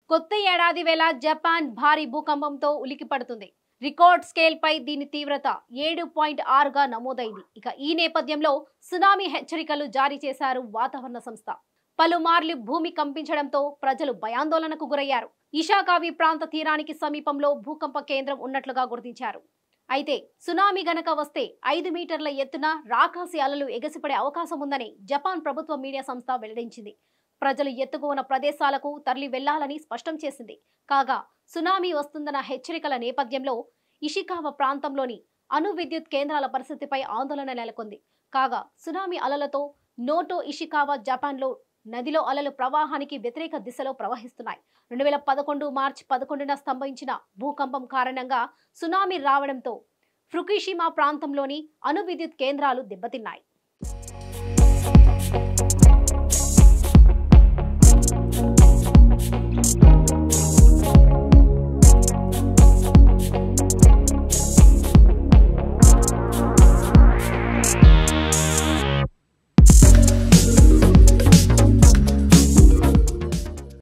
కొత్త ఏడాది వేళ జపాన్ భారీ భూకంపంతో ఉలికిపడుతుంది రికార్డ్ స్కేల్ పై దీని తీవ్రత ఏడు పాయింట్ ఆరుగా నమోదైంది ఇక ఈ నేపథ్యంలో సునామీ హెచ్చరికలు జారీ చేశారు వాతావరణ సంస్థ పలుమార్లు భూమి కంపించడంతో ప్రజలు భయాందోళనకు గురయ్యారు ఇషాకావి ప్రాంత తీరానికి సమీపంలో భూకంప కేంద్రం ఉన్నట్లుగా గుర్తించారు అయితే సునామీ గనక వస్తే ఐదు మీటర్ల ఎత్తున రాకాసి అలలు ఎగసిపడే అవకాశం ఉందని జపాన్ ప్రభుత్వ మీడియా సంస్థ వెల్లడించింది ప్రజలు ఎత్తుకు ఉన్న ప్రదేశాలకు తరలి వెళ్లాలని స్పష్టం చేసింది కాగా సునామీ వస్తుందన్న హెచ్చరికల నేపథ్యంలో ఇషికావ ప్రాంతంలోని అణు విద్యుత్ కేంద్రాల పరిస్థితిపై ఆందోళన నెలకొంది కాగా సునామీ అలలతో నోటో ఇషికావా జపాన్లో నదిలో అలలు ప్రవాహానికి వ్యతిరేక దిశలో ప్రవహిస్తున్నాయి రెండు వేల పదకొండు మార్చి పదకొండున స్తంభించిన భూకంపం కారణంగా సునామీ రావడంతో ఫుకుషిమా ప్రాంతంలోని అణు విద్యుత్ కేంద్రాలు దెబ్బతిన్నాయి